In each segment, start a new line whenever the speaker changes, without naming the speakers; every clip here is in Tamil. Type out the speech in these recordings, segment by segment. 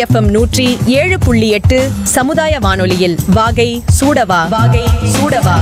எஃப்எம் நூற்றி ஏழு புள்ளி எட்டு சமுதாய வானொலியில் வாகை சூடவா வாகை சூடவா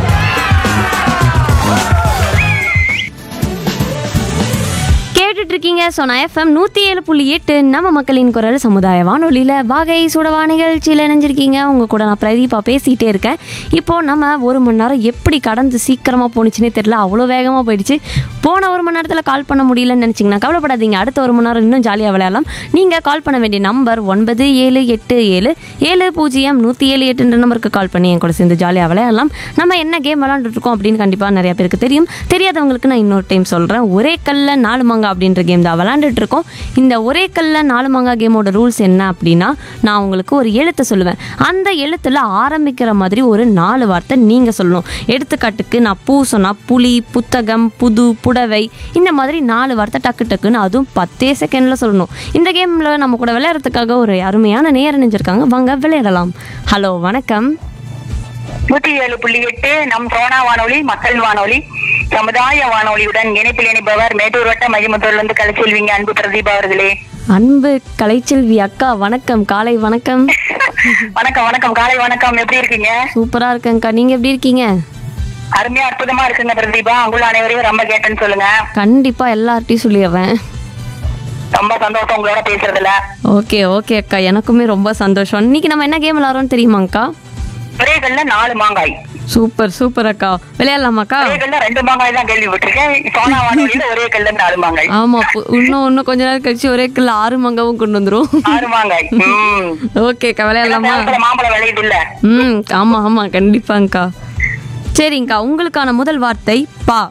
கேட்டுட்டு இருக்கீங்க சோனா எஃப்எம் நூற்றி ஏழு புள்ளி எட்டு நம்ம மக்களின் குரல் சமுதாய வானொலியில் வாகை சுடவா நிகழ்ச்சியில் இணைஞ்சிருக்கீங்க உங்கள் கூட நான் பிரதீபா பேசிகிட்டே இருக்கேன் இப்போது நம்ம ஒரு மணி நேரம் எப்படி கடந்து சீக்கிரமாக போணுச்சுன்னே தெரியல அவ்வளோ வேகமாக போயிடுச்சு போன ஒரு மணி நேரத்தில் கால் பண்ண முடியலன்னு நினச்சிங்கன்னா கவலைப்படாதீங்க அடுத்த ஒரு மணி நேரம் இன்னும் ஜாலியாக விளையாடலாம் நீங்கள் கால் பண்ண வேண்டிய நம்பர் ஒன்பது ஏழு எட்டு ஏழு ஏழு பூஜ்ஜியம் நூற்றி ஏழு எட்டுன்ற நம்பருக்கு கால் பண்ணி என் கூட சேர்ந்து ஜாலியாக விளையாடலாம் நம்ம என்ன கேம் விளாண்டுட்டு இருக்கோம் அப்படின்னு கண்டிப்பாக நிறைய பேருக்கு தெரியும் தெரியாதவங்களுக்கு நான் இன்னொரு டைம் சொல்கிறேன் ஒரே கல்ல நாலு மாங்கா அப்படின்ற கேம் தான் விளாண்டுட்டு இருக்கோம் இந்த ஒரே கல்ல நாலு மாங்கா கேமோட ரூல்ஸ் என்ன அப்படின்னா நான் உங்களுக்கு ஒரு எழுத்தை சொல்லுவேன் அந்த எழுத்துல ஆரம்பிக்கிற மாதிரி ஒரு நாலு வார்த்தை நீங்கள் சொல்லணும் எடுத்துக்காட்டுக்கு நான் பூ சொன்னா புலி புத்தகம் புது புடவை இந்த மாதிரி நாலு வார்த்தை டக்கு டக்குன்னு அதுவும் பத்தே செகண்ட்ல சொல்லணும் இந்த கேம்ல நம்ம கூட விளையாடுறதுக்காக ஒரு அருமையான நேரம் நினைஞ்சிருக்காங்க வாங்க விளையாடலாம் ஹலோ வணக்கம்
நூத்தி ஏழு புள்ளி எட்டு நம் சோனா வானொலி மக்கள் வானொலி சமுதாய வானொலியுடன் இணைப்பில் இணைப்பவர் மேட்டூர் வட்ட மகிமுத்தூர்ல இருந்து கலைச்செல்விங்க அன்பு பிரதீபா அவர்களே
அன்பு கலைச்செல்வி அக்கா வணக்கம் காலை வணக்கம்
வணக்கம் வணக்கம் காலை வணக்கம் எப்படி இருக்கீங்க
சூப்பரா இருக்கேங்க்கா நீங்க எப்படி இருக்கீங்க
அருமையா அற்புதமா இருக்குங்க பிரதீபா உங்கள் அனைவரையும் ரொம்ப கேட்டேன்னு சொல்லுங்க
கண்டிப்பா எல்லார்ட்டையும் சொல்லிடுறேன்
ரொம்ப சந்தோஷம் உங்களோட பேசுறதுல
ஓகே ஓகே அக்கா எனக்குமே ரொம்ப சந்தோஷம் இன்னைக்கு நம்ம என்ன கேம் விளாட்றோம்னு தெரியுமாங்க்கா
ஒரே கல்ல நாலு மாங்காய்
சூப்பர் சூப்பர் அக்கா விளையாடலாமாக்கா
ஒரே கல்ல ரெண்டு மாங்காய் தான் கேள்விப்பட்டிருக்கேன் சோனா வானொலியில ஒரே கல்ல நாலு மாங்காய்
ஆமா பு- இன்னும் இன்னும் கொஞ்ச நேரம் கழிச்சு ஒரே கிலோ ஆறு மங்காவும் கொண்டு வந்துரும்
ஆறு மாங்காய் உம்
ஓகேக்கா
சில
விளையாடலாமா
நேரத்துல மாம்பழம் விளையுது இல்ல
ம் ஆமா ஆமா கண்டிப்பாங்க்கா சரிங்கக்கா உங்களுக்கான முதல் வார்த்தை பா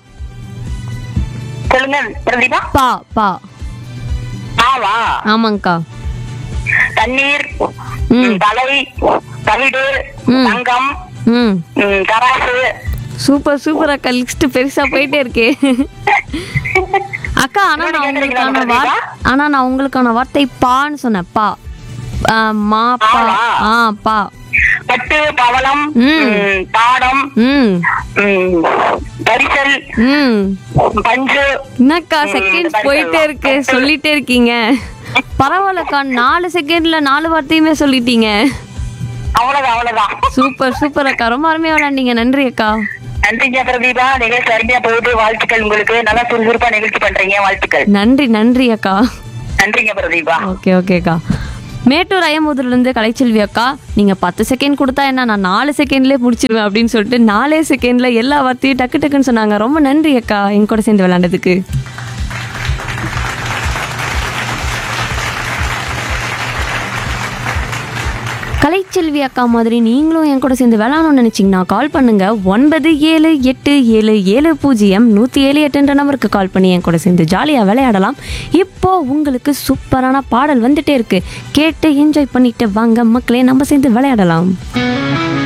சொல்லுங்க பிரதீபா
பா பா
ஆவா
ஆமாங்க்கா
தண்ணீர்
ம்.
ம், தலை தவிடு
ம்.
தங்கம்
ம்
ம், தராசு
சூப்பர் சூப்பர் அக்கா லிஸ்ட் பெருசா போயிட்டே இருக்கே அக்கா ஆனா நான் உங்களுக்கான வார்த்தை ஆனா நான் உங்களுக்கான வார்த்தை பான்னு சொன்னேன் பா ஆ, மா பா
பாவா?
ஆ பா
பட்டு பவளம்
ம்.
ம், பாடம்
ம்
ம், பரிசல்
ம்
பஞ்சு
என்னக்கா
ம்,
செகண்ட்ஸ்
பரிசல்
போயிட்டே இருக்கு
பரிசல்.
சொல்லிட்டே இருக்கீங்க பரவாயில்லக்கா நாலு செகண்ட்ல நாலு வார்த்தையுமே சொல்லிட்டீங்க
அவ்வளவுதான் அவ்வளவுதான்
சூப்பர் சூப்பர் அக்கா ரொம்ப அருமையா விளையாண்டீங்க நன்றி அக்கா
நன்றிங்க பிரதீபா நிகழ்ச்சி அருமையா போகுது வாழ்த்துக்கள் உங்களுக்கு நல்லா சுறுசுறுப்பா நிகழ்ச்சி பண்றீங்க வாழ்த்துக்கள்
நன்றி நன்றி அக்கா
நன்றிங்க பிரதீபா
ஓகே ஓகேக்கா மேட்டூர் அயமுதூர்லேருந்து கலைச்செல்வி அக்கா நீங்கள் பத்து செகண்ட் கொடுத்தா என்ன நான் நாலு செகண்ட்லேயே முடிச்சிருவேன் அப்படின்னு சொல்லிட்டு நாலே செகண்டில் எல்லா வார்த்தையும் டக்கு டக்குன்னு சொன்னாங்க ரொம்ப நன்றி அக்கா என் கூட சேர்ந்து விளையாண்டதுக்கு கலைச்செல்வி அக்கா மாதிரி நீங்களும் என் கூட சேர்ந்து விளையாடணும்னு நினச்சிங்கன்னா கால் பண்ணுங்க ஒன்பது ஏழு எட்டு ஏழு ஏழு பூஜ்ஜியம் நூற்றி ஏழு எட்டுன்ற நம்பருக்கு கால் பண்ணி என் கூட சேர்ந்து ஜாலியாக விளையாடலாம் இப்போ உங்களுக்கு சூப்பரான பாடல் வந்துட்டே இருக்கு கேட்டு என்ஜாய் பண்ணிட்டு வாங்க மக்களே நம்ம சேர்ந்து விளையாடலாம்